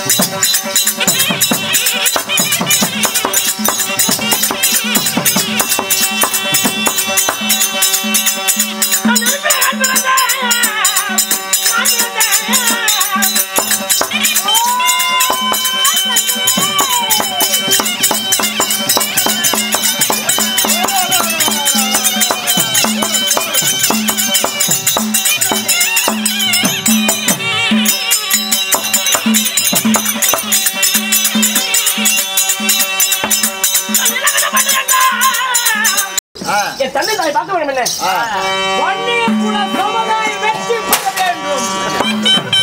என் தந்தை தாய் பார்க்க வேண்டும் என்ன வன்னிய குல சமுதாயம் வெற்றி பெற வேண்டும்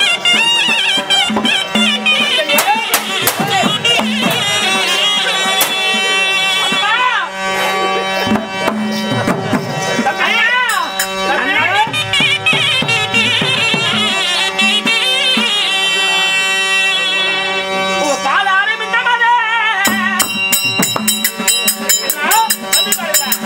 பாட ஆரம்பித்தமதே அண்ணா தம்பி பாருங்க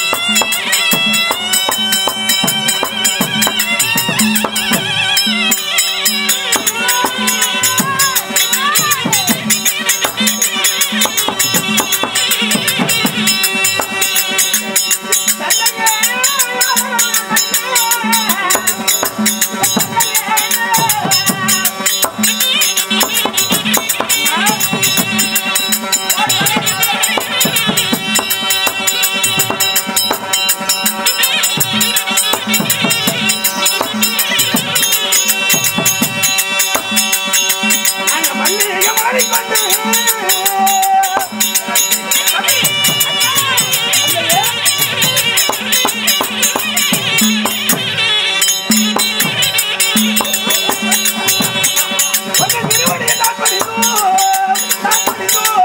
அங்க மல்லிகை மாறிக்கொண்டு கொஞ்சம் திருவடியை நான் படித்தோம் நான் படித்தோம்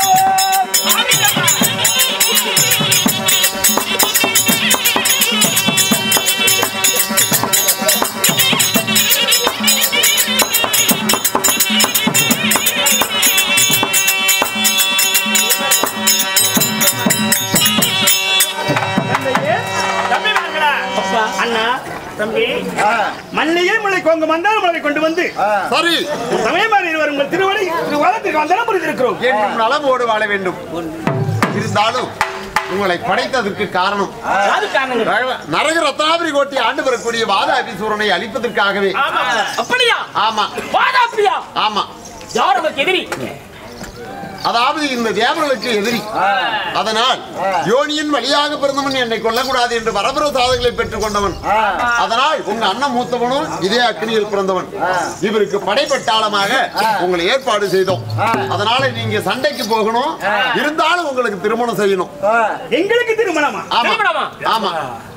தம்பி வாங்கடா. அண்ணா தம்பி மல்லிகை முளை கொங்கு மந்தார மலை கொண்டு வந்து சரி சமயமாரி இருவர் உங்கள் திருவடி திருவாதத்திற்கு வந்தனம் புரிந்திருக்கிறோம் என்றும் நலமோடு வாழ வேண்டும் இருந்தாலும் உங்களை படைத்ததற்கு காரணம் அது காரணங்கள் நரக- நரக ரத்னாபுரி கோட்டி ஆண்டு வரக்கூடிய வாத அபிசூரனை அழிப்பதற்காகவே அப்படியா ஆமா வாதாப்பியா ஆமா யார் நமக்கு எதிரி அதாவது இந்த தேவர்களுக்கு எதிரி அதனால் யோனியின் வழியாக பிறந்தவன் என்னை கொல்லக்கூடாது என்று வரபுர சாதங்களை பெற்றுக் கொண்டவன் அதனால் உங்க அண்ணன் மூத்தவனும் இதே அக்னியில் பிறந்தவன் இவருக்கு படைப்பட்டாளமாக உங்களை ஏற்பாடு செய்தோம் அதனால நீங்க சண்டைக்கு போகணும் இருந்தாலும் உங்களுக்கு திருமணம் செய்யணும் எங்களுக்கு திருமணமா ஆமா திருமணமா? ஆமா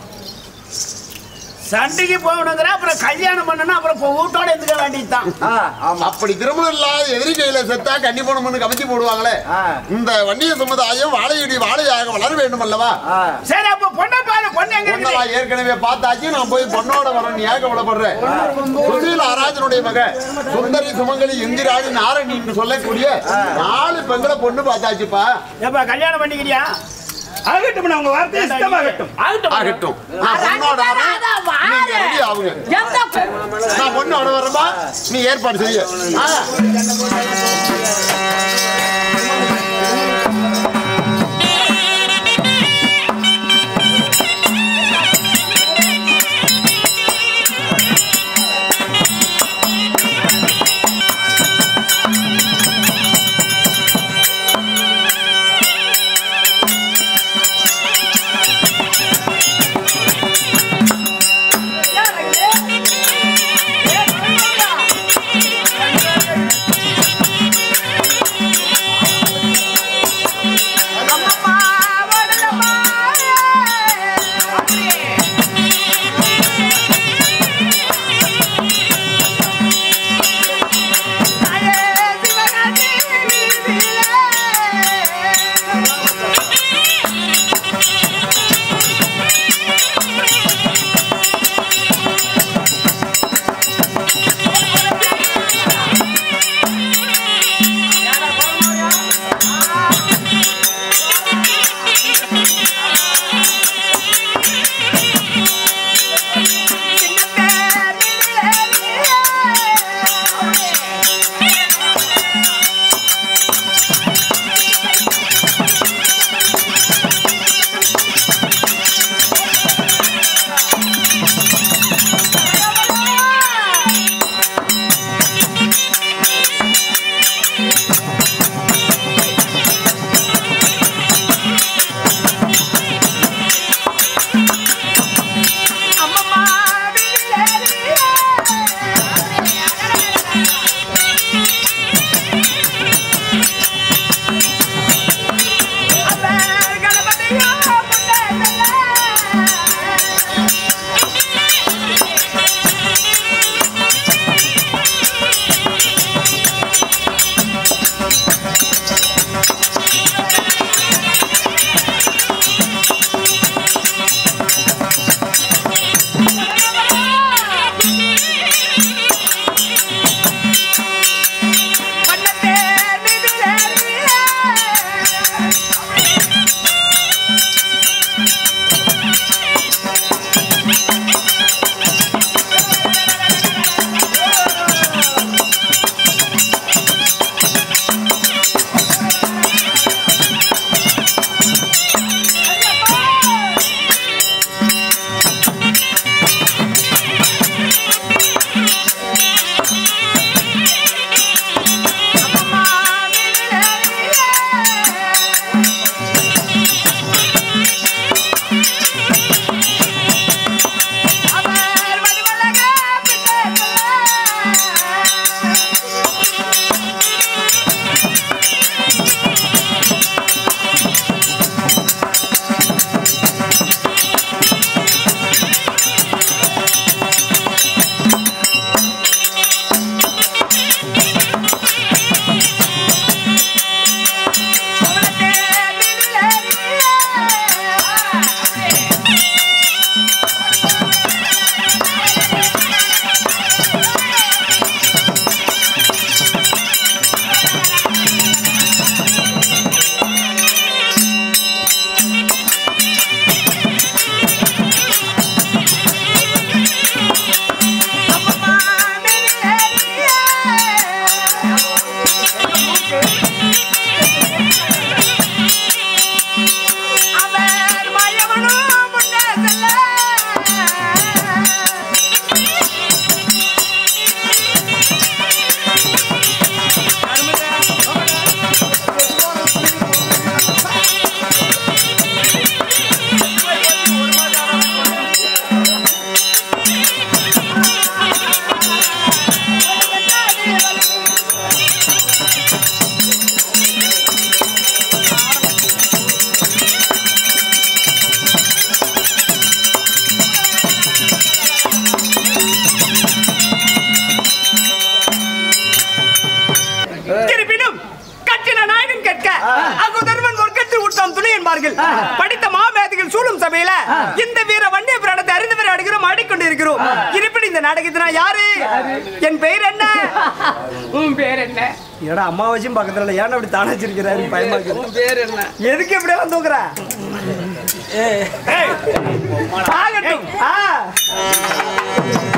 சண்டைக்கு போகணுங்கிற அப்புறம் கல்யாணம் பண்ணணும் அப்புறம் இப்போ வீட்டோட இருந்துக்க வேண்டியதுதான் அப்படி திருமணம் இல்லாத எதிரி கையில செத்தா கன்னி போனோம்னு கமிச்சு போடுவாங்களே இந்த வன்னிய சமுதாயம் வாழையடி வாழையாக வளர வேண்டும் அல்லவா சரி அப்ப பொண்ணை பாரு பொண்ணு எங்க இருக்குது பொண்ணெல்லாம் ஏற்கனவே பார்த்தாச்சு நான் போய் பொண்ணோட வரேன் ஏன் கவலைப்படுறேன் சுசீல ஆராஜனுடைய மக சுந்தரி சுமங்கலி இந்திராணி நாரணி என்று சொல்லக்கூடிய நாலு பெண்களை பொண்ணு பார்த்தாச்சுப்பா ஏப்பா கல்யாணம் பண்ணிக்கிறியா ஆகட்டும் உங்க வார்த்தை இஷ்டமாகட்டும் ஆகட்டும் ஆகட்டும் நான் பொண்ணோட வரேன் நீங்க ரெடி ஆகுங்க எந்த பெண் நான் பொண்ணோட வரேன்பா நீ ஏற்பாடு செய்ய ஆ. ஏ அங்கு தர்மன் சொர்க்கத்தில் உட்காம் துணை என்பார்கள் படித்த மாமேதைகள் சூழும் சபையில இந்த வீர வண்டிய பிராணத்தை அறிந்தவர் அடிக்கிறோம் ஆடிக்கொண்டிருக்கிறோம் இருப்பினும் இந்த நாடகத்தினா யாரு என் பெயர் என்ன உன் பேர் என்ன ஏடா அம்மா வச்சும் பக்கத்துல ஏன் அப்படி தானே வச்சிருக்கிறாரு பயமா இருக்கு உன் பேர் என்ன எதுக்கு இப்படி எல்லாம் தூக்குற ஆகட்டும் ஆ